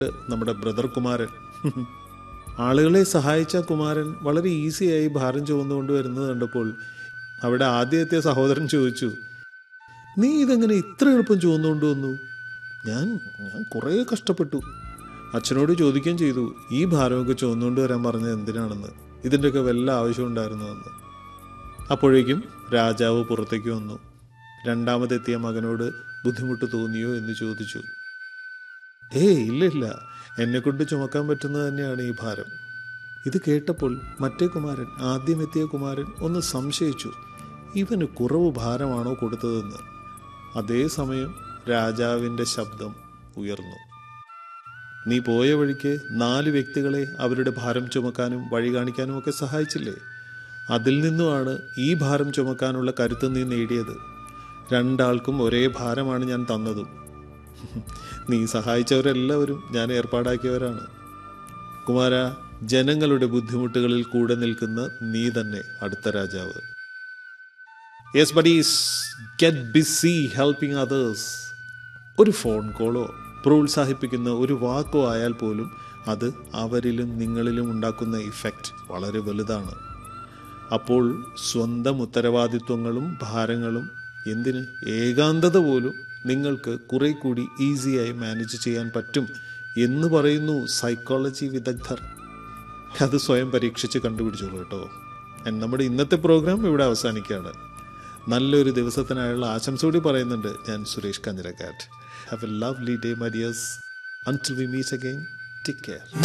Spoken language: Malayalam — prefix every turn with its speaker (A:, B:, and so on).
A: നമ്മുടെ ബ്രദർ കുമാരൻ ആളുകളെ സഹായിച്ച കുമാരൻ വളരെ ഈസിയായി ഭാരം ചുമന്നുകൊണ്ട് വരുന്നത് കണ്ടപ്പോൾ അവിടെ ആദ്യം എത്തിയ സഹോദരൻ ചോദിച്ചു നീ ഇതെങ്ങനെ ഇത്ര എളുപ്പം ചുമന്നുകൊണ്ട് വന്നു ഞാൻ ഞാൻ കുറേ കഷ്ടപ്പെട്ടു അച്ഛനോട് ചോദിക്കുകയും ചെയ്തു ഈ ഭാരമൊക്കെ ചുമന്നുകൊണ്ട് വരാൻ പറഞ്ഞത് എന്തിനാണെന്ന് ഇതിൻ്റെയൊക്കെ വല്ല ആവശ്യമുണ്ടായിരുന്നു എന്ന് അപ്പോഴേക്കും രാജാവ് പുറത്തേക്ക് വന്നു രണ്ടാമതെത്തിയ മകനോട് ബുദ്ധിമുട്ട് തോന്നിയോ എന്ന് ചോദിച്ചു ഏയ് ഇല്ല ഇല്ല എന്നെ കൊണ്ട് ചുമക്കാൻ പറ്റുന്നത് തന്നെയാണ് ഈ ഭാരം ഇത് കേട്ടപ്പോൾ മറ്റേ കുമാരൻ ആദ്യം എത്തിയ കുമാരൻ ഒന്ന് സംശയിച്ചു ഇവന് കുറവ് ഭാരമാണോ കൊടുത്തതെന്ന് അതേസമയം രാജാവിൻ്റെ ശബ്ദം ഉയർന്നു നീ പോയ വഴിക്ക് നാല് വ്യക്തികളെ അവരുടെ ഭാരം ചുമക്കാനും വഴി കാണിക്കാനും ഒക്കെ സഹായിച്ചില്ലേ അതിൽ നിന്നുമാണ് ഈ ഭാരം ചുമക്കാനുള്ള കരുത്ത് നീ നേടിയത് രണ്ടാൾക്കും ഒരേ ഭാരമാണ് ഞാൻ തന്നതും നീ സഹായിച്ചവരെല്ലാവരും ഞാൻ ഏർപ്പാടാക്കിയവരാണ് കുമാര ജനങ്ങളുടെ ബുദ്ധിമുട്ടുകളിൽ കൂടെ നിൽക്കുന്ന നീ തന്നെ അടുത്ത രാജാവ് yes buddies get busy helping others ഒരു ഫോൺ കോളോ പ്രോത്സാഹിപ്പിക്കുന്ന ഒരു വാക്കോ ആയാൽ പോലും അത് അവരിലും നിങ്ങളിലും ഉണ്ടാക്കുന്ന ഇഫക്റ്റ് വളരെ വലുതാണ് അപ്പോൾ സ്വന്തം ഉത്തരവാദിത്വങ്ങളും ഭാരങ്ങളും എന്തിന് ഏകാന്തത പോലും നിങ്ങൾക്ക് കുറെ കൂടി ഈസിയായി മാനേജ് ചെയ്യാൻ പറ്റും എന്ന് പറയുന്നു സൈക്കോളജി വിദഗ്ധർ അത് സ്വയം പരീക്ഷിച്ച് കണ്ടുപിടിച്ചോളൂ കേട്ടോ And നമ്മുടെ ഇന്നത്തെ പ്രോഗ്രാം ഇവിടെ അവസാനിക്കുകയാണ് നല്ലൊരു ദിവസത്തിനായുള്ള ആശംസ കൂടി പറയുന്നുണ്ട് ഞാൻ Suresh Kanjirakattu have a lovely day my dears until we meet again take care